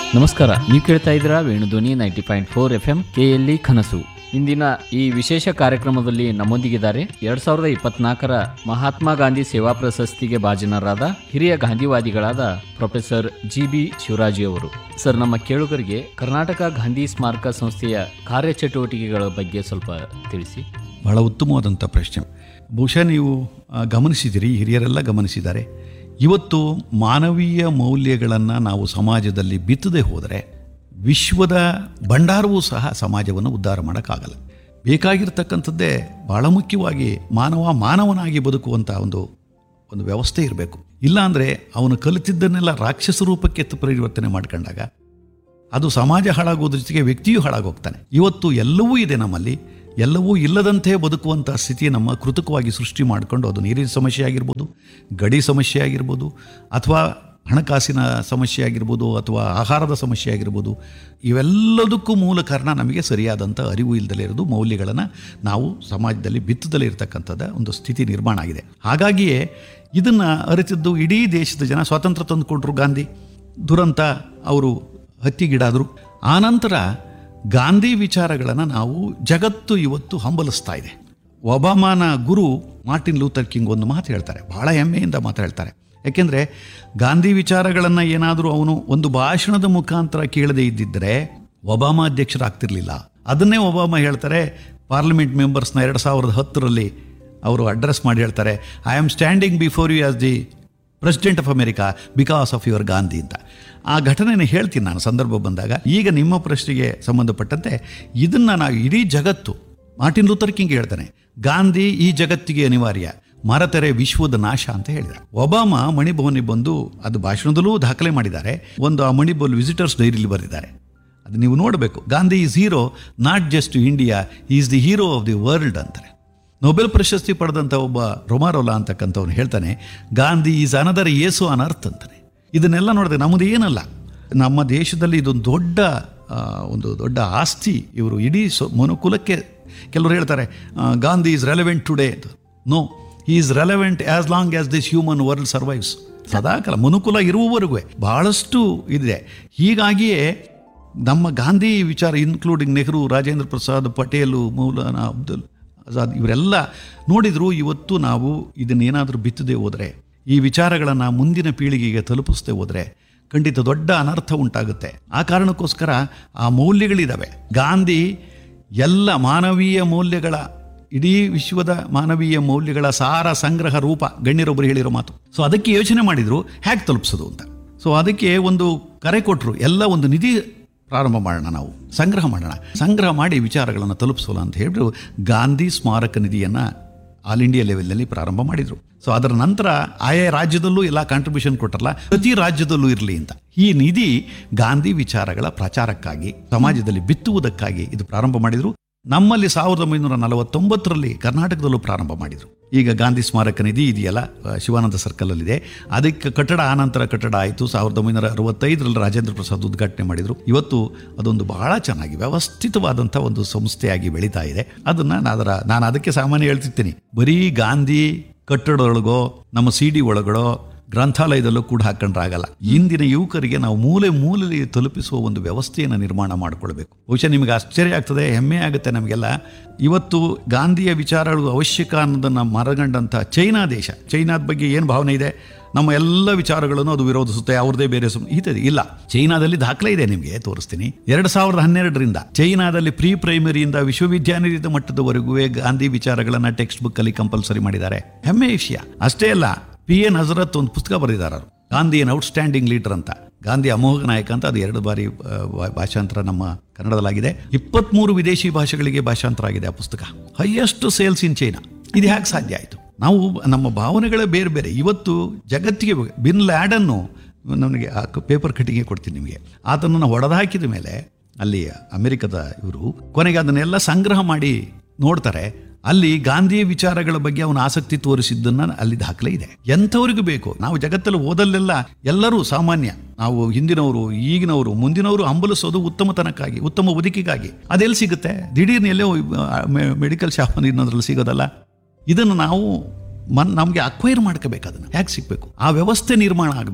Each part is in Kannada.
ನಮಸ್ಕಾರ ನೀವು ಕೇಳ್ತಾ ಇದ್ದೀರಾ Venudhwani ninety point four F M K L E ಕನಸು ಇಂದಿನ ಈ ವಿಶೇಷ ಕಾರ್ಯಕ್ರಮದಲ್ಲಿ ನಮ್ಮೊಂದಿಗಿದ್ದಾರೆ ಎರಡ್ ಸಾವಿರದ ಇಪ್ಪತ್ನಾಲ್ಕರ ಮಹಾತ್ಮ ಗಾಂಧಿ ಸೇವಾ ಪ್ರಶಸ್ತಿಗೆ ಭಾಜನರಾದ ಹಿರಿಯ ಗಾಂಧಿವಾದಿಗಳಾದ ಪ್ರೊಫೆಸರ್ ಜಿ ಬಿ ಶಿವರಾಜಿ ಅವರು ಸರ್ ನಮ್ಮ ಕೇಳುಗರಿಗೆ ಕರ್ನಾಟಕ ಗಾಂಧಿ ಸ್ಮಾರಕ ಸಂಸ್ಥೆಯ ಕಾರ್ಯಚಟುವಟಿಕೆಗಳ ಬಗ್ಗೆ ಸ್ವಲ್ಪ ತಿಳಿಸಿ ಬಹಳ ಉತ್ತಮವಾದಂಥ ಪ್ರಶ್ನೆ ಬಹುಶಃ ನೀವು ಆ, ಗಮನಿಸಿದಿರಿ ಹಿರಿಯರೆಲ್ಲ ಗಮನಿಸಿದ್ದಾರೆ ಇವತ್ತು ಮಾನವೀಯ ಮೌಲ್ಯಗಳನ್ನು ನಾವು ಸಮಾಜದಲ್ಲಿ ಬಿತ್ತದೇ ಹೋದರೆ ವಿಶ್ವದ ಭಂಡಾರವೂ ಸಹ ಸಮಾಜವನ್ನು ಉದ್ಧಾರ ಮಾಡೋಕ್ಕಾಗಲ್ಲ ಬೇಕಾಗಿರ್ತಕ್ಕಂಥದ್ದೇ ಬಹಳ ಮುಖ್ಯವಾಗಿ ಮಾನವ ಮಾನವನಾಗಿ ಬದುಕುವಂಥ ಒಂದು ಒಂದು ವ್ಯವಸ್ಥೆ ಇರಬೇಕು ಇಲ್ಲಾಂದರೆ ಅವನು ಕಲಿತಿದ್ದನ್ನೆಲ್ಲ ರಾಕ್ಷಸ ರೂಪಕ್ಕೆ ತ- ಪರಿವರ್ತನೆ ಮಾಡ್ಕೊಂಡಾಗ ಅದು ಸಮಾಜ ಹಾಳಾಗೋದ್ರ ಜೊತೆಗೆ ವ್ಯಕ್ತಿಯೂ ಹಾಳಾಗೋಗ್ತಾನೆ ಇವತ್ತು ಎಲ್ಲವೂ ಇದೆ ನಮ್ಮಲ್ಲಿ ಎಲ್ಲವೂ ಇಲ್ಲದಂತೆ ಬದುಕುವಂಥ ಸ್ಥಿತಿ ನಮ್ಮ ಕೃತಕವಾಗಿ ಸೃಷ್ಟಿ ಮಾಡಿಕೊಂಡು ಅದು ನೀರಿನ ಸಮಸ್ಯೆ ಆಗಿರ್ಬೋದು ಗಡಿ ಸಮಸ್ಯೆ ಆಗಿರ್ಬೋದು ಅಥವಾ ಹಣಕಾಸಿನ ಸಮಸ್ಯೆ ಆಗಿರ್ಬೋದು ಅಥವಾ ಆಹಾರದ ಸಮಸ್ಯೆ ಆಗಿರ್ಬೋದು ಇವೆಲ್ಲದಕ್ಕೂ ಮೂಲ ಕಾರಣ ನಮಗೆ ಸರಿಯಾದಂಥ ಅರಿವು ಇಲ್ಲದಲೇ ಇರೋದು ಮೌಲ್ಯಗಳನ್ನು ನಾವು ಸಮಾಜದಲ್ಲಿ ಬಿತ್ತದಲ್ಲೇ ಇರತಕ್ಕಂಥದ್ದು ಒಂದು ಸ್ಥಿತಿ ನಿರ್ಮಾಣ ಆಗಿದೆ ಹಾಗಾಗಿಯೇ ಇದನ್ನು ಅರಿತಿದ್ದು ಇಡೀ ದೇಶದ ಜನ ಸ್ವಾತಂತ್ರ್ಯ ತಂದುಕೊಂಡ್ರು ಗಾಂಧಿ ದುರಂತ ಅವರು ಹತ್ತಿಗಿಡಾದರು ಆನಂತರ ಗಾಂಧಿ ವಿಚಾರಗಳನ್ನು ನಾವು ಜಗತ್ತು ಇವತ್ತು ಹಂಬಲಿಸ್ತಾ ಇದೆ ಒಬಾಮಾನ ಗುರು ಮಾರ್ಟಿನ್ ಲೂಥರ್ ಕಿಂಗ್ ಒಂದು ಮಾತು ಹೇಳ್ತಾರೆ ಬಹಳ ಹೆಮ್ಮೆಯಿಂದ ಮಾತಾಡ್ತಾರೆ ಯಾಕೆಂದರೆ ಗಾಂಧಿ ವಿಚಾರಗಳನ್ನು ಏನಾದರೂ ಅವನು ಒಂದು ಭಾಷಣದ ಮುಖಾಂತರ ಕೇಳದೇ ಇದ್ದಿದ್ದರೆ ಒಬಾಮಾ ಅಧ್ಯಕ್ಷರಾಗ್ತಿರ್ಲಿಲ್ಲ ಅದನ್ನೇ ಒಬಾಮಾ ಹೇಳ್ತಾರೆ ಪಾರ್ಲಿಮೆಂಟ್ ಮೆಂಬರ್ಸ್ನ ಎರಡು ಸಾವಿರದ ಹತ್ತರಲ್ಲಿ ಅವರು ಅಡ್ರೆಸ್ ಮಾಡಿ ಹೇಳ್ತಾರೆ I am standing before you as the president of America because of your Gandhi ಅಂತ ಆ ಘಟನೆನ ಹೇಳ್ತೀನಿ ನಾನು ಸಂದರ್ಭ ಬಂದಾಗ ಈಗ ನಿಮ್ಮ ಪ್ರಶ್ನೆಗೆ ಸಂಬಂಧಪಟ್ಟಂತೆ ಇದನ್ನು ನಾವು ಇಡೀ ಜಗತ್ತು ಮಾರ್ಟಿನ್ ಲೂಥರ್ ಕಿಂಗ್ ಹೇಳ್ತಾನೆ ಗಾಂಧಿ ಈ ಜಗತ್ತಿಗೆ ಅನಿವಾರ್ಯ ಮರತೆರೆ ವಿಶ್ವದ ನಾಶ ಅಂತ ಹೇಳಿದ್ದಾರೆ ಒಬಾಮಾ ಮಣಿಭವನಿಗೆ ಬಂದು ಅದು ಭಾಷಣದಲ್ಲೂ ದಾಖಲೆ ಮಾಡಿದ್ದಾರೆ ಒಂದು ಆ ಮಣಿಭವನ್ ವಿಸಿಟರ್ಸ್ ಡೈರಿಲಿ ಬರೆದಿದ್ದಾರೆ ಅದು ನೀವು ನೋಡಬೇಕು Gandhi is hero not just India is the hero of the world ಅಂತಾರೆ ನೊಬೆಲ್ ಪ್ರಶಸ್ತಿ ಪಡೆದಂಥ ಒಬ್ಬ ರೊಮಾರೋಲಾ ಅಂತಕ್ಕಂಥವ್ನು ಹೇಳ್ತಾನೆ ಗಾಂಧಿ ಈಸ್ ಅನದರ್ ಯೇಸು ಅನ್ ಅರ್ತ್ ಅಂತಾನೆ ಇದನ್ನೆಲ್ಲ ನೋಡಿದ್ರೆ ನಮ್ಮದು ಏನಲ್ಲ ನಮ್ಮ ದೇಶದಲ್ಲಿ ಇದೊಂದು ದೊಡ್ಡ ಆ, ಒಂದು ದೊಡ್ಡ ಆಸ್ತಿ ಇವರು ಇಡೀ ಸೊ ಮನುಕುಲಕ್ಕೆ ಕೆಲವರು ಹೇಳ್ತಾರೆ ಆ, Gandhi is relevant today no is relevant as long as this human world survives ಸದಾಕಾಲ ಮನುಕುಲ ಇರುವವರೆಗೂ ಬಹಳಷ್ಟು ಇದೆ ಹೀಗಾಗಿಯೇ ನಮ್ಮ ಗಾಂಧಿ ವಿಚಾರ ಇನ್ಕ್ಲೂಡಿಂಗ್ ನೆಹರು ರಾಜೇಂದ್ರ ಪ್ರಸಾದ್ ಪಟೇಲು ಮೌಲಾನಾ ಅಬ್ದುಲ್ ಆಜಾದ್ ಇವರೆಲ್ಲ ನೋಡಿದ್ರು ಇವತ್ತು ನಾವು ಇದನ್ನೇನಾದರೂ ಬಿತ್ತದೇ ಹೋದರೆ ಈ ವಿಚಾರಗಳನ್ನು ಮುಂದಿನ ಪೀಳಿಗೆಗೆ ತಲುಪಿಸದೆ ಹೋದರೆ ಖಂಡಿತ ದೊಡ್ಡ ಅನರ್ಥ ಉಂಟಾಗುತ್ತೆ ಆ ಕಾರಣಕ್ಕೋಸ್ಕರ ಆ ಮೌಲ್ಯಗಳಿದ್ದಾವೆ ಗಾಂಧಿ ಎಲ್ಲ ಮಾನವೀಯ ಮೌಲ್ಯಗಳ ಇಡೀ ವಿಶ್ವದ ಮಾನವೀಯ ಮೌಲ್ಯಗಳ ಸಾರ ಸಂಗ್ರಹ ರೂಪ ಗಣ್ಯರೊಬ್ಬರು ಹೇಳಿರೋ ಮಾತು ಸೊ ಅದಕ್ಕೆ ಯೋಚನೆ ಮಾಡಿದ್ರು ಹೇಗೆ ತಲುಪಿಸೋದು ಅಂತ ಸೊ ಅದಕ್ಕೆ ಒಂದು ಕರೆ ಕೊಟ್ಟರು ಎಲ್ಲ ಒಂದು ನಿಧಿ ಪ್ರಾರಂಭ ಮಾಡೋಣ ನಾವು ಸಂಗ್ರಹ ಮಾಡೋಣ ಸಂಗ್ರಹ ಮಾಡಿ ವಿಚಾರಗಳನ್ನು ತಲುಪಿಸೋಣ ಅಂತ ಹೇಳಿದ್ರು ಗಾಂಧಿ ಸ್ಮಾರಕ ನಿಧಿಯನ್ನು ಆಲ್ ಇಂಡಿಯಾ ಲೆವೆಲ್ನಲ್ಲಿ ಪ್ರಾರಂಭ ಮಾಡಿದರು ಸೊ ಅದರ ನಂತರ ಆಯಾ ರಾಜ್ಯದಲ್ಲೂ ಎಲ್ಲ ಕಾಂಟ್ರಿಬ್ಯೂಷನ್ ಕೊಟ್ಟರಲ್ಲ ಪ್ರತಿ ರಾಜ್ಯದಲ್ಲೂ ಇರಲಿ ಅಂತ ಈ ನಿಧಿ ಗಾಂಧಿ ವಿಚಾರಗಳ ಪ್ರಚಾರಕ್ಕಾಗಿ ಸಮಾಜದಲ್ಲಿ ಬಿತ್ತುವುದಕ್ಕಾಗಿ ಇದು ಪ್ರಾರಂಭ ಮಾಡಿದರು ನಮ್ಮಲ್ಲಿ ಸಾವಿರದ ಒಂಬೈನೂರ ನಲವತ್ತೊಂಬತ್ತರಲ್ಲಿ ಕರ್ನಾಟಕದಲ್ಲೂ ಪ್ರಾರಂಭ ಮಾಡಿದರು ಈಗ ಗಾಂಧಿ ಸ್ಮಾರಕ ನಿಧಿ ಇದೆಯಲ್ಲ ಆ, ಶಿವಾನಂದ ಸರ್ಕಲಲ್ಲಿದೆ ಅದಕ್ಕೆ ಕಟ್ಟಡ ಆನಂತರ ಕಟ್ಟಡ ಆಯಿತು ಸಾವಿರದ ಒಂಬೈನೂರ ಅರವತ್ತೈದರಲ್ಲಿ ರಾಜೇಂದ್ರ ಪ್ರಸಾದ್ ಉದ್ಘಾಟನೆ ಮಾಡಿದರು ಇವತ್ತು ಅದೊಂದು ಬಹಳ ಚೆನ್ನಾಗಿ ವ್ಯವಸ್ಥಿತವಾದಂಥ ಒಂದು ಸಂಸ್ಥೆಯಾಗಿ ಬೆಳೀತಾ ಇದೆ ಅದನ್ನು ಅದರ ನಾನು ಅದಕ್ಕೆ ಸಾಮಾನ್ಯ ಹೇಳ್ತಿರ್ತೀನಿ ಬರೀ ಗಾಂಧಿ ಕಟ್ಟಡದೊಳಗೋ ನಮ್ಮ ಸಿ ಡಿ ಒಳಗಡೋ ಗ್ರಂಥಾಲಯದಲ್ಲೂ ಕೂಡ ಹಾಕೊಂಡ್ರೆ ಆಗಲ್ಲ ಇಂದಿನ ಯುವಕರಿಗೆ ನಾವು ಮೂಲೆ ಮೂಲೆಯಲ್ಲಿ ತಲುಪಿಸುವ ಒಂದು ವ್ಯವಸ್ಥೆಯನ್ನು ನಿರ್ಮಾಣ ಮಾಡಿಕೊಳ್ಬೇಕು ಬಹುಶಃ ನಿಮಗೆ ಆಶ್ಚರ್ಯ ಆಗ್ತದೆ ಹೆಮ್ಮೆ ಆಗುತ್ತೆ ನಮಗೆಲ್ಲ ಇವತ್ತು ಗಾಂಧಿಯ ವಿಚಾರಗಳು ಅವಶ್ಯಕ ಅನ್ನೋದನ್ನು ಮರಗಂಡಂಥ ಚೈನಾ ದೇಶ ಚೈನಾದ ಬಗ್ಗೆ ಏನು ಭಾವನೆ ಇದೆ ನಮ್ಮ ಎಲ್ಲ ವಿಚಾರಗಳನ್ನು ಅದು ವಿರೋಧಿಸುತ್ತೆ ಅವ್ರದೇ ಬೇರೆ ಸುಮ್ ಇದೆ ಇಲ್ಲ ಚೈನಾದಲ್ಲಿ ದಾಖಲೆ ಇದೆ ನಿಮಗೆ ತೋರಿಸ್ತೀನಿ ಎರಡು ಸಾವಿರದ ಹನ್ನೆರಡರಿಂದ ಚೈನಾದಲ್ಲಿ ಪ್ರೀ ಪ್ರೈಮರಿಯಿಂದ ವಿಶ್ವವಿದ್ಯಾನಿಲಯದ ಮಟ್ಟದವರೆಗೂ ಗಾಂಧಿ ವಿಚಾರಗಳನ್ನು ಟೆಕ್ಸ್ಟ್ ಬುಕ್ ಅಲ್ಲಿ ಕಂಪಲ್ಸರಿ ಮಾಡಿದ್ದಾರೆ ಹೆಮ್ಮೆ ವಿಷಯ ಅಷ್ಟೇ ಅಲ್ಲ ಪಿ ಎನ್ ಹಜರತ್ ಒಂದು ಪುಸ್ತಕ ಬರೆದಿದ್ದಾರೆ ಅವರು ಗಾಂಧಿ ಎನ್ ಔಟ್ಸ್ಟ್ಯಾಂಡಿಂಗ್ ಲೀಡರ್ ಅಂತ ಗಾಂಧಿ ಅಮೋಘ ನಾಯಕ ಅಂತ ಅದು ಎರಡು ಬಾರಿ ಆ, ಭಾ- ಭಾಷಾಂತರ ನಮ್ಮ ಕನ್ನಡದಲ್ಲಾಗಿದೆ ಇಪ್ಪತ್ಮೂರು ವಿದೇಶಿ ಭಾಷೆಗಳಿಗೆ ಭಾಷಾಂತರ ಆಗಿದೆ ಆ ಪುಸ್ತಕ ಹೈಯೆಸ್ಟ್ ಸೇಲ್ಸ್ ಇನ್ ಚೈನಾ ಇದು ಹೇಗೆ ಸಾಧ್ಯ ಆಯಿತು ನಾವು ನಮ್ಮ ಭಾವನೆಗಳೇ ಬೇರೆ ಬೇರೆ ಇವತ್ತು ಜಗತ್ತಿಗೆ ಬಿನ್ ಲ್ಯಾಡನ್ನು ನನಗೆ ಆ ಪೇಪರ್ ಕಟಿಂಗ್ಗೆ ಕೊಡ್ತೀನಿ ನಿಮಗೆ ಆತನನ್ನು ಹೊಡೆದಾಕಿದ ಮೇಲೆ ಅಲ್ಲಿ ಅಮೆರಿಕದ ಇವರು ಕೊನೆಗೆ ಅದನ್ನೆಲ್ಲ ಸಂಗ್ರಹ ಮಾಡಿ ನೋಡ್ತಾರೆ ಅಲ್ಲಿ ಗಾಂಧಿ ವಿಚಾರಗಳ ಬಗ್ಗೆ ಅವನ ಆಸಕ್ತಿ ತೋರಿಸಿದ್ದನ್ನ ಅಲ್ಲಿ ದಾಖಲೆ ಇದೆ ಎಂಥವ್ರಿಗೂ ಬೇಕು ನಾವು ಜಗತ್ತಲ್ಲಿ ಓದಲ್ಲೆಲ್ಲ ಎಲ್ಲರೂ ಸಾಮಾನ್ಯ ನಾವು ಹಿಂದಿನವರು ಈಗಿನವರು ಮುಂದಿನವರು ಹಂಬಲಿಸೋದು ಉತ್ತಮತನಕ್ಕಾಗಿ ಉತ್ತಮ ಬದುಕಿಗಾಗಿ ಅದೆಲ್ಲಿ ಸಿಗುತ್ತೆ ದಿಢೀರ್ನ ಎಲ್ಲೋ ಮೆಡಿಕಲ್ ಶಾಪ್ ಇನ್ನೊಂದ್ರಲ್ಲಿ ಸಿಗೋದಲ್ಲ ಇದನ್ನು ನಾವು ಮನ್ ನಮಗೆ ಅಕ್ವೈರ್ ಮಾಡ್ಕೋಬೇಕು ಅದನ್ನು ಹೇಗೆ ಸಿಗಬೇಕು ಆ ವ್ಯವಸ್ಥೆ ನಿರ್ಮಾಣ ಆಗಬೇಕು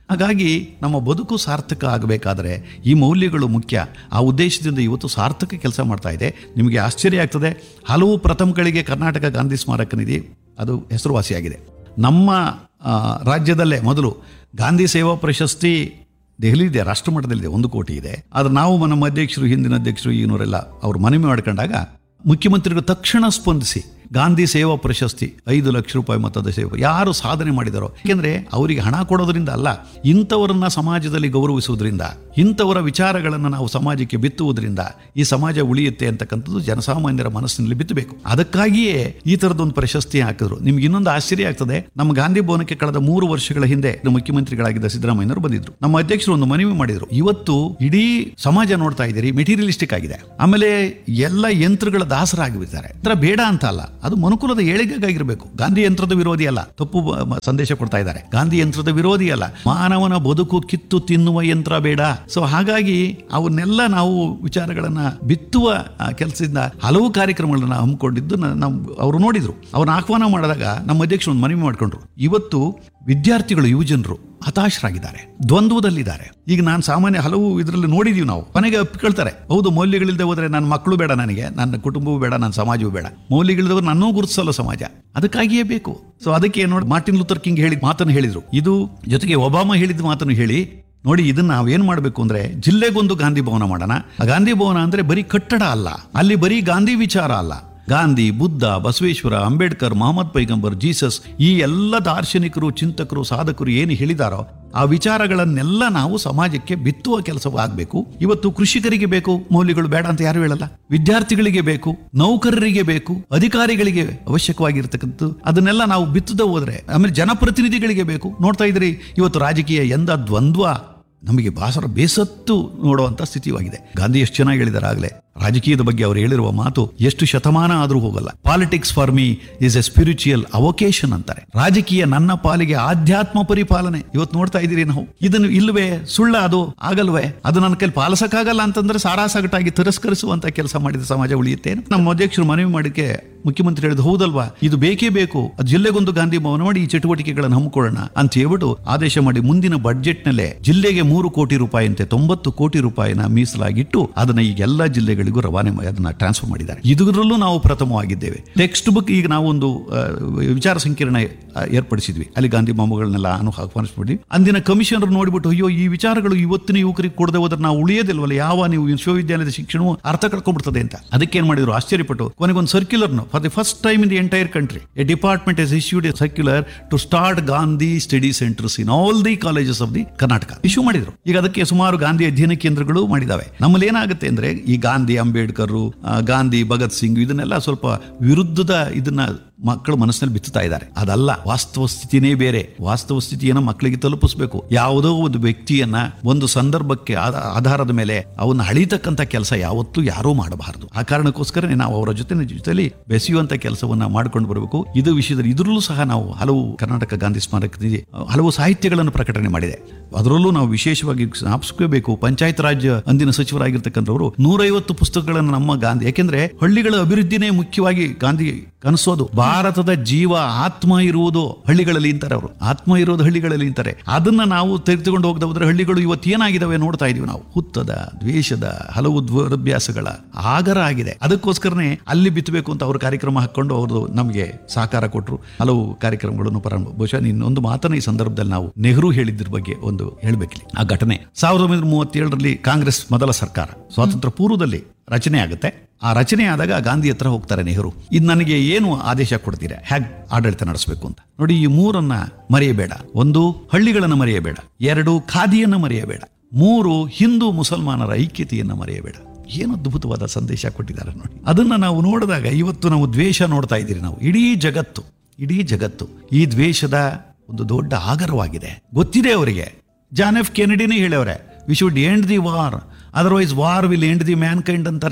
ಹಾಗಾಗಿ ನಮ್ಮ ಬದುಕು ಸಾರ್ಥಕ ಆಗಬೇಕಾದ್ರೆ ಈ ಮೌಲ್ಯಗಳು ಮುಖ್ಯ ಆ ಉದ್ದೇಶದಿಂದ ಇವತ್ತು ಸಾರ್ಥಕ ಕೆಲಸ ಮಾಡ್ತಾ ಇದೆ ನಿಮಗೆ ಆಶ್ಚರ್ಯ ಆಗ್ತದೆ ಹಲವು ಪ್ರಥಮಗಳಿಗೆ ಕರ್ನಾಟಕ ಗಾಂಧಿ ಸ್ಮಾರಕ ನಿಧಿ ಅದು ಹೆಸರುವಾಸಿಯಾಗಿದೆ ನಮ್ಮ ಆ, ರಾಜ್ಯದಲ್ಲೇ ಮೊದಲು ಗಾಂಧಿ ಸೇವಾ ಪ್ರಶಸ್ತಿ ದೆಹಲಿ ಇದೆ ರಾಷ್ಟ್ರ ಮಟ್ಟದಲ್ಲಿದೆ ಒಂದು ಕೋಟಿ ಇದೆ ಆದರೆ ನಾವು ನಮ್ಮ ಅಧ್ಯಕ್ಷರು ಹಿಂದಿನ ಅಧ್ಯಕ್ಷರು ಈಗಿನವರೆಲ್ಲ ಅವರು ಮನವಿ ಮಾಡ್ಕೊಂಡಾಗ ಮುಖ್ಯಮಂತ್ರಿಗಳು ತಕ್ಷಣ ಸ್ಪಂದಿಸಿ ಗಾಂಧಿ ಸೇವಾ ಪ್ರಶಸ್ತಿ ಐದು ಲಕ್ಷ ರೂಪಾಯಿ ಮೊತ್ತದ ಸೇವೆ ಯಾರು ಸಾಧನೆ ಮಾಡಿದಾರೋ ಯಾಕೆಂದ್ರೆ ಅವರಿಗೆ ಹಣ ಕೊಡೋದ್ರಿಂದ ಅಲ್ಲ ಇಂಥವರನ್ನ ಸಮಾಜದಲ್ಲಿ ಗೌರವಿಸುವುದರಿಂದ ಇಂಥವರ ವಿಚಾರಗಳನ್ನು ನಾವು ಸಮಾಜಕ್ಕೆ ಬಿತ್ತುವುದರಿಂದ ಈ ಸಮಾಜ ಉಳಿಯುತ್ತೆ ಅಂತಕ್ಕಂಥದ್ದು ಜನಸಾಮಾನ್ಯರ ಮನಸ್ಸಿನಲ್ಲಿ ಬಿತ್ತಬೇಕು ಅದಕ್ಕಾಗಿಯೇ ಈ ಥರದೊಂದು ಪ್ರಶಸ್ತಿ ಹಾಕಿದ್ರು ನಿಮ್ಗೆ ಇನ್ನೊಂದು ಆಶ್ಚರ್ಯ ಆಗ್ತದೆ ನಮ್ಮ ಗಾಂಧಿ ಭವನಕ್ಕೆ ಕಳೆದ ಮೂರು ವರ್ಷಗಳ ಹಿಂದೆ ಮುಖ್ಯಮಂತ್ರಿಗಳಾಗಿದ್ದ ಸಿದ್ದರಾಮಯ್ಯನವರು ಬಂದಿದ್ರು ನಮ್ಮ ಅಧ್ಯಕ್ಷರು ಒಂದು ಮನವಿ ಮಾಡಿದ್ರು ಇವತ್ತು ಇಡೀ ಸಮಾಜ ನೋಡ್ತಾ ಇದ್ದೀರಿ ಮೆಟೀರಿಯಲಿಸ್ಟಿಕ್ ಆಗಿದೆ ಆಮೇಲೆ ಎಲ್ಲ ಯಂತ್ರಗಳ ದಾಸರಾಗಿಬಿದ್ದಾರೆ ಯಂತ್ರ ಬೇಡ ಅಂತ ಅಲ್ಲ ಅದು ಮನುಕುಲದ ಏಳಿಗೆಗಾಗಿರ್ಬೇಕು ಗಾಂಧಿ ಯಂತ್ರದ ವಿರೋಧಿ ಅಲ್ಲ ತಪ್ಪು ಬ- ಮ- ಸಂದೇಶ ಕೊಡ್ತಾ ಇದ್ದಾರೆ ಗಾಂಧಿ ಯಂತ್ರದ ವಿರೋಧಿ ಅಲ್ಲ ಮಾನವನ ಬದುಕು ಕಿತ್ತು ತಿನ್ನುವ ಯಂತ್ರ ಬೇಡ ಸೊ ಹಾಗಾಗಿ ಅವನ್ನೆಲ್ಲ ನಾವು ವಿಚಾರಗಳನ್ನ ಬಿತ್ತುವ ಆ, ಕೆಲಸದಿಂದ ಹಲವು ಕಾರ್ಯಕ್ರಮಗಳನ್ನ ಹಮ್ಮಿಕೊಂಡಿದ್ದು ನ- ನಾವು ಅವರು ನೋಡಿದ್ರು ಅವ್ರನ್ನ ಆಹ್ವಾನ ಮಾಡಿದಾಗ ನಮ್ಮ ಅಧ್ಯಕ್ಷರು ಒಂದು ಮನವಿ ಮಾಡ್ಕೊಂಡ್ರು ಇವತ್ತು ವಿದ್ಯಾರ್ಥಿಗಳು ಯುವಜನರು ಹತಾಶರಾಗಿದ್ದಾರೆ ದ್ವಂದ್ವದಲ್ಲಿದ್ದಾರೆ ಈಗ ನಾನು ಸಾಮಾನ್ಯ ಹಲವು ಇದರಲ್ಲಿ ನೋಡಿದೀವಿ ನಾವು ಕೊನೆಗೆ ಒಪ್ಕೊಳ್ತಾರೆ ಹೌದು ಮೌಲ್ಯಗಳಿಲ್ಲದೆ ಹೋದ್ರೆ ನನ್ನ ಮಕ್ಕಳು ಬೇಡ ನನಗೆ ನನ್ನ ಕುಟುಂಬವೂ ಬೇಡ ನನ್ನ ಸಮಾಜವೂ ಬೇಡ ಮೌಲ್ಯಗಳಿಲ್ಲದವರು ನನ್ನೂ ಗುರುತಿಸಲ್ಲ ಸಮಾಜ ಅದಕ್ಕಾಗಿಯೇ ಬೇಕು ಸೊ ಅದಕ್ಕೆ ನೋಡಿ ಮಾರ್ಟಿನ್ ಲೂಥರ್ ಕಿಂಗ್ ಹೇಳಿದ ಮಾತನ್ನು ಹೇಳಿದ್ರು ಇದು ಜೊತೆಗೆ ಒಬಾಮಾ ಹೇಳಿದ ಮಾತನ್ನು ಹೇಳಿ ನೋಡಿ ಇದನ್ನ ನಾವೇನ್ ಮಾಡಬೇಕು ಅಂದ್ರೆ ಜಿಲ್ಲೆಗೊಂದು ಗಾಂಧಿ ಭವನ ಮಾಡೋಣ ಆ ಗಾಂಧಿ ಭವನ ಅಂದ್ರೆ ಬರೀ ಕಟ್ಟಡ ಅಲ್ಲ ಅಲ್ಲಿ ಬರೀ ಗಾಂಧಿ ವಿಚಾರ ಅಲ್ಲ ಗಾಂಧಿ ಬುದ್ಧ ಬಸವೇಶ್ವರ ಅಂಬೇಡ್ಕರ್ ಮೊಹಮ್ಮದ್ ಪೈಗಂಬರ್ ಜೀಸಸ್ ಈ ಎಲ್ಲ ದಾರ್ಶನಿಕರು ಚಿಂತಕರು ಸಾಧಕರು ಏನು ಹೇಳಿದಾರೋ ಆ ವಿಚಾರಗಳನ್ನೆಲ್ಲ ನಾವು ಸಮಾಜಕ್ಕೆ ಬಿತ್ತುವ ಕೆಲಸವಾಗಬೇಕು ಇವತ್ತು ಕೃಷಿಕರಿಗೆ ಬೇಕು ಮೌಲ್ಯಗಳು ಬೇಡ ಅಂತ ಯಾರು ಹೇಳಲ್ಲ ವಿದ್ಯಾರ್ಥಿಗಳಿಗೆ ಬೇಕು ನೌಕರರಿಗೆ ಬೇಕು ಅಧಿಕಾರಿಗಳಿಗೆ ಅವಶ್ಯಕವಾಗಿರ್ತಕ್ಕಂಥದ್ದು ಅದನ್ನೆಲ್ಲ ನಾವು ಬಿತ್ತದ ಹೋದ್ರೆ ಆಮೇಲೆ ಜನಪ್ರತಿನಿಧಿಗಳಿಗೆ ಬೇಕು ನೋಡ್ತಾ ಇದ್ರಿ ಇವತ್ತು ರಾಜಕೀಯ ಎಂದ ದ್ವಂದ್ವ ನಮಗೆ ಬಾಸರ ಬೇಸತ್ತು ನೋಡುವಂತ ಸ್ಥಿತಿಯಾಗಿದೆ ಗಾಂಧಿ ಎಷ್ಟು ಚೆನ್ನಾಗಿ ಹೇಳಿದ್ದಾರೆ ಆಗಲೇ ರಾಜಕೀಯದ ಬಗ್ಗೆ ಅವರು ಹೇಳಿರುವ ಮಾತು ಎಷ್ಟು ಶತಮಾನ ಆದರೂ ಹೋಗಲ್ಲ politics for me is a spiritual avocation ಅಂತಾರೆ ರಾಜಕೀಯ ನನ್ನ ಪಾಲಿಗೆ ಆಧ್ಯಾತ್ಮ ಪರಿಪಾಲನೆ ಇವತ್ತು ನೋಡ್ತಾ ಇದ್ದೀರಿ ನಾವು ಇದನ್ನು ಇಲ್ವೇ ಸುಳ್ಳ ಅದು ಆಗಲ್ವೇ ಅದು ನನ್ನ ಕೈಲಿ ಪಾಲಿಸಕ್ಕಾಗಲ್ಲ ಅಂತಂದ್ರೆ ಸಾರಾಸಗಟಾಗಿ ತಿರಸ್ಕರಿಸುವಂತ ಕೆಲಸ ಮಾಡಿದ ಸಮಾಜ ಉಳಿಯುತ್ತೆ ನಮ್ಮ ಅಧ್ಯಕ್ಷರು ಮನವಿ ಮಾಡಿಕೆ ಮುಖ್ಯಮಂತ್ರಿ ಹೇಳಿದ್ರು ಹೌದಲ್ವಾ ಇದು ಬೇಕೇ ಬೇಕು ಅದು ಜಿಲ್ಲೆಗೊಂದು ಗಾಂಧಿ ಭವನ ಮಾಡಿ ಈ ಚಟುವಟಿಕೆಗಳನ್ನು ಹಮ್ಮಿಕೊಳ್ಳೋಣ ಅಂತ ಹೇಳ್ಬಿಟ್ಟು ಆದೇಶ ಮಾಡಿ ಮುಂದಿನ ಬಡ್ಜೆಟ್ ನಲ್ಲೇ ಜಿಲ್ಲೆಗೆ ಮೂರು ಕೋಟಿ ರೂಪಾಯಿ ಅಂತೆ ತೊಂಬತ್ತು ಕೋಟಿ ರೂಪಾಯಿನ ಮೀಸಲಾಗಿಟ್ಟು ಅದನ್ನ ಈಗ ಎಲ್ಲ ಜಿಲ್ಲೆಗಳಿಗೂ ರವಾನೆ ಮಾಡಿ ಅದನ್ನ ಟ್ರಾನ್ಸ್ಫರ್ ಮಾಡಿದ್ದಾರೆ ಇದರಲ್ಲೂ ನಾವು ಪ್ರಥಮವಾಗಿದ್ದೇವೆ ಟೆಕ್ಸ್ಟ್ ಬುಕ್ ಈಗ ನಾವು ಒಂದು ಆ, ವಿಚಾರ ಸಂಕಿರಣ ಆ, ಏರ್ಪಡಿಸಿದ್ವಿ ಅಲ್ಲಿ ಗಾಂಧಿ ಮಾಮಗಳನ್ನೆಲ್ಲ ಅನು ಆಹ್ವಾನಿಸ್ಬಿಟ್ವಿ ಅಂದಿನ ಕಮಿಷನರ್ ನೋಡಿಬಿಟ್ಟು ಅಯ್ಯೋ ಈ ವಿಚಾರಗಳು ಇವತ್ತಿನ ಯುವಕರಿಗೆ ಕೊಡದೆ ಹೋದ್ರೆ ನಾವು ಉಳಿಯೋದಿಲ್ವಲ್ಲ ಯಾವ ನೀವು ವಿಶ್ವವಿದ್ಯಾಲಯದ ಶಿಕ್ಷಣವು ಅರ್ಥ ಕಳ್ಕೊಂಡ್ಬಿಡ್ತದೆ ಅಂತ ಅದಕ್ಕೆ ಏನ್ ಮಾಡಿದ್ರು ಆಶ್ಚರ್ಯಪಟ್ಟು ಕೊನೆಗೊಂದು ಸರ್ಕ್ಯುಲರ್ನು for the first time in the entire country a department has issued a circular to start Gandhi study centres in all the colleges of the Karnataka issue ಮಾಡಿದ್ರು ಈಗ ಅದಕ್ಕೆ ಸುಮಾರು ಗಾಂಧಿ ಅಧ್ಯಯನ ಕೇಂದ್ರಗಳು ಮಾಡಿದಾವೆ ನಮ್ಮಲ್ಲಿ ಏನಾಗುತ್ತೆ ಅಂದ್ರೆ ಈ ಗಾಂಧಿ ಅಂಬೇಡ್ಕರ್ ಆ, ಗಾಂಧಿ ಭಗತ್ ಸಿಂಗ್ ಇದನ್ನೆಲ್ಲ ಸ್ವಲ್ಪ ವಿರುದ್ಧದ ಇದನ್ನ ಮಕ್ಕಳು ಮನಸ್ಸಿನಲ್ಲಿ ಬಿತ್ತುತ್ತಾ ಇದ್ದಾರೆ ಅದಲ್ಲ ವಾಸ್ತವ ಸ್ಥಿತಿನೇ ಬೇರೆ ವಾಸ್ತವ ಸ್ಥಿತಿಯನ್ನು ಮಕ್ಕಳಿಗೆ ತಲುಪಿಸಬೇಕು ಯಾವುದೋ ಒಂದು ವ್ಯಕ್ತಿಯನ್ನ ಒಂದು ಸಂದರ್ಭಕ್ಕೆ ಆಧ- ಆಧಾರದ ಮೇಲೆ ಅವನ್ನ ಹಳಿತಕ್ಕಂಥ ಕೆಲಸ ಯಾವತ್ತೂ ಯಾರೂ ಮಾಡಬಾರದು ಆ ಕಾರಣಕ್ಕೋಸ್ಕರನೇ ನಾವು ಅವರ ಜೊತೆ ಜೊತೆಲಿ ಬೆಸೆಯುವಂತ ಕೆಲಸವನ್ನ ಮಾಡ್ಕೊಂಡು ಬರಬೇಕು ಇದು ವಿಷಯದಲ್ಲಿ ಇದರಲ್ಲೂ ಸಹ ನಾವು ಹಲವು ಕರ್ನಾಟಕ ಗಾಂಧಿ ಸ್ಮಾರಕ ನಿಧಿ ಹಲವು ಸಾಹಿತ್ಯಗಳನ್ನು ಪ್ರಕಟಣೆ ಮಾಡಿದೆ ಅದರಲ್ಲೂ ನಾವು ವಿಶೇಷವಾಗಿ ಜ್ಞಾಪಿಸ್ಕೋಬೇಕು ಪಂಚಾಯತ್ ರಾಜ್ ಅಂದಿನ ಸಚಿವರಾಗಿರ್ತಕ್ಕಂಥವರು ನೂರೈವತ್ತು ಪುಸ್ತಕಗಳನ್ನು ನಮ್ಮ ಗಾಂಧಿ ಯಾಕೆಂದ್ರೆ ಹಳ್ಳಿಗಳ ಅಭಿವೃದ್ಧಿನೇ ಮುಖ್ಯವಾಗಿ ಗಾಂಧಿ ಕನಸೋದು ಭಾರತದ ಜೀವ ಆತ್ಮ ಇರುವುದು ಹಳ್ಳಿಗಳಲ್ಲಿ ಇಂತಾರೆ ಅವರು ಆತ್ಮ ಇರೋದು ಹಳ್ಳಿಗಳಲ್ಲಿ ಇಂತಾರೆ ಅದನ್ನ ನಾವು ತೆಗೆದುಕೊಂಡು ಹೋಗದ ಹೋದ್ರೆ ಹಳ್ಳಿಗಳು ಇವತ್ತು ಏನಾಗಿದಾವೆ ನೋಡ್ತಾ ಇದೀವಿ ನಾವು ಹುತ್ತದ ದ್ವೇಷದ ಹಲವು ದ್ವರಭ್ಯಾಸಗಳ ಆಗರ ಆಗಿದೆ ಅದಕ್ಕೋಸ್ಕರನೇ ಅಲ್ಲಿ ಬಿತ್ತಬೇಕು ಅಂತ ಅವರು ಕಾರ್ಯಕ್ರಮ ಹಾಕೊಂಡು ಅವರು ನಮಗೆ ಸಹಕಾರ ಕೊಟ್ಟರು ಹಲವು ಕಾರ್ಯಕ್ರಮಗಳನ್ನು ಪ್ರಾರಂಭ ಬಹುಶಃ ಇನ್ನೊಂದು ಮಾತನ್ನ ಈ ಸಂದರ್ಭದಲ್ಲಿ ನಾವು ನೆಹರು ಹೇಳಿದ್ರ ಬಗ್ಗೆ ಒಂದು ಹೇಳ್ಬೇಕಿಲ್ಲಿ ಆ ಘಟನೆ ಸಾವಿರದ ಒಂಬೈನೂರ ಮೂವತ್ತೇಳರಲ್ಲಿ ಕಾಂಗ್ರೆಸ್ ಮೊದಲ ಸರ್ಕಾರ ಸ್ವಾತಂತ್ರ್ಯ ಪೂರ್ವದಲ್ಲಿ ರಚನೆ ಆಗುತ್ತೆ ಆ ರಚನೆ ಆದಾಗ ಗಾಂಧಿ ಹತ್ರ ಹೋಗ್ತಾರೆ ನೆಹರು ಇದು ನನಗೆ ಏನು ಆದೇಶ ಕೊಡ್ತೀರಾ ಹೇಗ್ ಆಡಳಿತ ನಡೆಸಬೇಕು ಅಂತ ನೋಡಿ ಈ ಮೂರನ್ನ ಮರೆಯಬೇಡ ಒಂದು ಹಳ್ಳಿಗಳನ್ನು ಮರೆಯಬೇಡ ಎರಡು ಖಾದಿಯನ್ನ ಮರೆಯಬೇಡ ಮೂರು ಹಿಂದೂ ಮುಸಲ್ಮಾನರ ಐಕ್ಯತೆಯನ್ನ ಮರೆಯಬೇಡ ಏನು ಅದ್ಭುತವಾದ ಸಂದೇಶ ಕೊಟ್ಟಿದ್ದಾರೆ ನೋಡಿ ಅದನ್ನ ನಾವು ನೋಡಿದಾಗ ಇವತ್ತು ನಾವು ದ್ವೇಷ ನೋಡ್ತಾ ಇದ್ದೀರಿ ನಾವು ಇಡೀ ಜಗತ್ತು ಇಡೀ ಜಗತ್ತು ಈ ದ್ವೇಷದ ಒಂದು ದೊಡ್ಡ ಆಗರವಾಗಿದೆ ಗೊತ್ತಿದೆ ಅವರಿಗೆ ಜಾನ್ ಎಫ್ ಕೆನಡಿನೇ ಹೇಳವ್ರೆ we should end the war otherwise war will end the mankind ಅಂತಾರೆ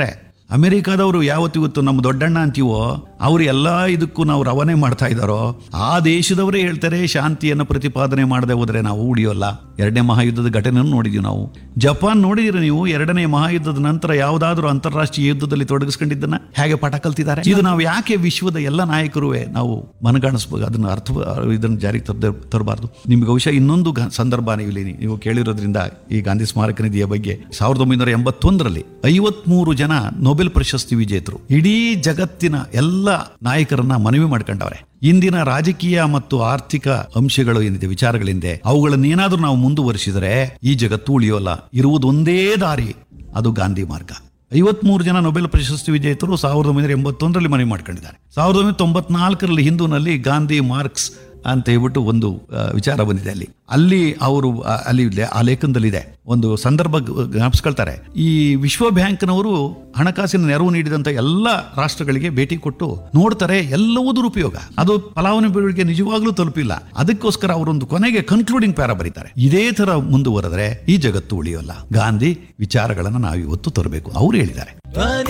ಅಮೆರಿಕಾದವರು ಯಾವತ್ತು ಇವತ್ತು ನಮ್ಮ ದೊಡ್ಡಣ್ಣ ಅಂತೀವೋ ಅವ್ರು ಎಲ್ಲ ಇದಕ್ಕೂ ನಾವು ರವಾನೆ ಮಾಡ್ತಾ ಇದ್ದಾರೋ ಆ ದೇಶದವರೇ ಹೇಳ್ತಾರೆ ಶಾಂತಿಯನ್ನು ಪ್ರತಿಪಾದನೆ ಮಾಡದೆ ಹೋದ್ರೆ ನಾವು ಉಳಿಯೋಲ್ಲ ಎರಡನೇ ಮಹಾಯುದ್ಧದ ಘಟನೆಯನ್ನು ನೋಡಿದೀವಿ ನಾವು ಜಪಾನ್ ನೋಡಿದಿರ ನೀವು ಎರಡನೇ ಮಹಾಯುದ್ಧದ ನಂತರ ಯಾವುದಾದ್ರೂ ಅಂತಾರಾಷ್ಟ್ರೀಯ ಯುದ್ಧದಲ್ಲಿ ತೊಡಗಿಸ್ಕೊಂಡಿದ್ದನ್ನ ಹೇಗೆ ಪಾಠ ಕಲ್ತಿದ್ದಾರೆ ಇದು ನಾವು ಯಾಕೆ ವಿಶ್ವದ ಎಲ್ಲ ನಾಯಕರು ನಾವು ಮನಗಾಣಿಸ್ಬೇಕು ಅದನ್ನ ಅರ್ಥ ಇದನ್ನು ಜಾರಿಗೆ ತರದೆ ತರಬಾರ್ದು ನಿಮ್ಗೆ ಬಹುಶಃ ಇನ್ನೊಂದು ಗ- ಸಂದರ್ಭ ನೀವು ಇಲ್ಲಿ ನೀವು ಕೇಳಿರೋದ್ರಿಂದ ಈ ಗಾಂಧಿ ಸ್ಮಾರಕ ನಿಧಿಯ ಬಗ್ಗೆ ಸಾವಿರದ ಒಂಬೈನೂರ ಎಂಬತ್ತೊಂದರಲ್ಲಿ ಐವತ್ಮೂರು ಜನ ನೊಬೆಲ್ ಪ್ರಶಸ್ತಿ ವಿಜೇತರು ಇಡೀ ಜಗತ್ತಿನ ಎಲ್ಲ ನಾಯಕರನ್ನ ಮನವಿ ಮಾಡ್ಕೊಂಡವ್ರೆ ಇಂದಿನ ರಾಜಕೀಯ ಮತ್ತು ಆರ್ಥಿಕ ಅಂಶಗಳು ಏನಿದೆ ವಿಚಾರಗಳಿಂದೆ ಅವುಗಳನ್ನೇನಾದ್ರೂ ನಾವು ಮುಂದುವರಿಸಿದರೆ ಈ ಜಗತ್ತು ಉಳಿಯೋಲ್ಲ ಇರುವುದೊಂದೇ ದಾರಿ ಅದು ಗಾಂಧಿ ಮಾರ್ಗ ಐವತ್ಮೂರು ಜನ ನೊಬೆಲ್ ಪ್ರಶಸ್ತಿ ವಿಜೇತರು ಸಾವಿರದ ಒಂಬೈನೂರ ಎಂಬತ್ತೊಂದರಲ್ಲಿ ಮನವಿ ಮಾಡ್ಕೊಂಡಿದ್ದಾರೆ ಸಾವಿರದ ಒಂಬೈನೂರ ತೊಂಬತ್ನಾಲ್ಕರಲ್ಲಿ ಹಿಂದೂನಲ್ಲಿ ಗಾಂಧಿ ಮಾರ್ಕ್ಸ್ ಅಂತ ಹೇಳ್ಬಿಟ್ಟು ಒಂದು ಆ, ವಿಚಾರ ಬಂದಿದೆ ಅಲ್ಲಿ ಅಲ್ಲಿ ಅವರು ಆ, ಅಲ್ಲಿ ಇದೆ- ಆ ಲೇಖನದಲ್ಲಿದೆ ಒಂದು ಸಂದರ್ಭ ಗ- ಜ್ಞಾಪಿಸ್ಕೊಳ್ತಾರೆ ಈ ವಿಶ್ವ ಬ್ಯಾಂಕ್ನವರು ಹಣಕಾಸಿನ ನೆರವು ನೀಡಿದಂತ ಎಲ್ಲ ರಾಷ್ಟ್ರಗಳಿಗೆ ಭೇಟಿ ಕೊಟ್ಟು ನೋಡ್ತಾರೆ ಎಲ್ಲವೂ ದುರುಪಯೋಗ ಅದು ಫಲಾನುಭವಿಗಳಿಗೆ ನಿಜವಾಗ್ಲೂ ತಲುಪಿಲ್ಲ ಅದಕ್ಕೋಸ್ಕರ ಅವರೊಂದು ಕೊನೆಗೆ ಕನ್ಕ್ಲೂಡಿಂಗ್ ಪ್ಯಾರ ಬರೀತಾರೆ ಇದೇ ತರ ಮುಂದುವರೆದ್ರೆ ಈ ಜಗತ್ತು ಉಳಿಯೋಲ್ಲ ಗಾಂಧಿ ವಿಚಾರಗಳನ್ನು ನಾವು ಇವತ್ತು ತರಬೇಕು ಅವ್ರು ಹೇಳಿದ್ದಾರೆ